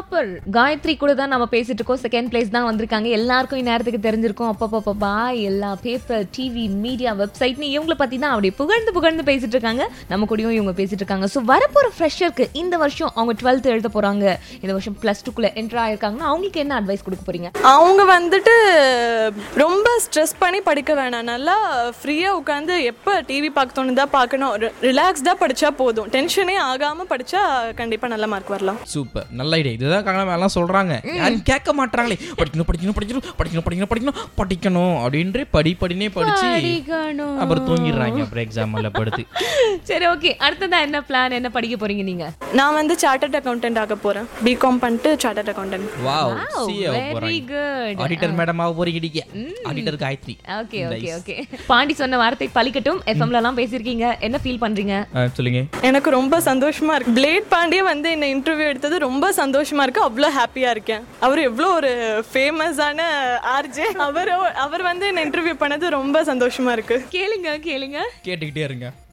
Topper Gayatri கூட தான் நம்ம பேசிட்டு இருக்கோம் செகண்ட் பிளேஸ் தான் வந்திருக்காங்க எல்லாருக்கும் இந்நேரத்துக்கு தெரிஞ்சிருக்கும் அப்பப்பப்பா எல்லா பேப்பர் டிவி மீடியா வெப்சைட்னு இவங்கள பத்தி தான் அப்படி புகழ்ந்து புகழ்ந்து பேசிட்டு இருக்காங்க நம்ம கூடயும் இவங்க பேசிட்டு இருக்காங்க ஸோ வரப்போற ஃப்ரெஷருக்கு இந்த வருஷம் அவங்க டுவெல்த் எழுத போறாங்க இந்த வருஷம் பிளஸ் டூக்குள்ள என்டர் ஆயிருக்காங்கன்னா அவங்களுக்கு என்ன அட்வைஸ் கொடுக்க போறீங்க அவங்க வந்துட்டு ரொம்ப ஸ்ட்ரெஸ் பண்ணி படிக்க வேணாம் நல்லா ஃப்ரீயாக உட்காந்து எப்போ டிவி பார்க்க தோணுதா பார்க்கணும் ரிலாக்ஸ்டாக படித்தா போதும் டென்ஷனே ஆகாமல் படித்தா கண்டிப்பாக நல்ல மார்க் வரலாம் சூப்பர் நல்ல ஐடியா இதுதான் காரணம் எல்லாம் சொல்றாங்க யாரும் கேட்க மாட்டாங்களே படிக்கணும் படிக்கணும் படிக்கணும் படிக்கணும் படிக்கணும் படிக்கணும் படிக்கணும் அப்படின்ற படி படினே படிச்சு படிக்கணும். அப்புறம் தூங்கிடுறாங்க அப்புறம் எக்ஸாம்ல படுத்து சரி ஓகே அடுத்ததா என்ன பிளான் என்ன படிக்க போறீங்க நீங்க நான் வந்து சார்ட்டர்ட் அக்கௌண்டன்ட் ஆக போகிறேன் பிகாம் பண்ணிட்டு chartered accountant wow Wow, CA ஆக very போறாங்க good. ஆடிட்டர் மேடம் ஆக போறீங்க நீங்க auditor Gayathri okay okay okay Pandi சொன்ன வார்த்தை பலிக்கட்டும் எஃப்எம்ல எல்லாம் பேசிருக்கீங்க என்ன ஃபீல் பண்றீங்க ஆ, சொல்லுங்க எனக்கு ரொம்ப சந்தோஷமா இருக்கு பிளேட் பாண்டியே வந்து என்ன இன்டர்வியூ எடுத்தது ரொம்ப சந்தோஷமா இருக்கு அவ்வளோ ஹாப்பியா இருக்கேன் அவர் எவ்வளோ ஒரு ஃபேமஸான ஆர்ஜே அவர் அவர் வந்து என்ன இன்டர்வியூ பண்ணது ரொம்ப சந்தோஷமா இருக்கு கேளுங்க கேளுங்க கேட்டுக்கிட்டே இருங்க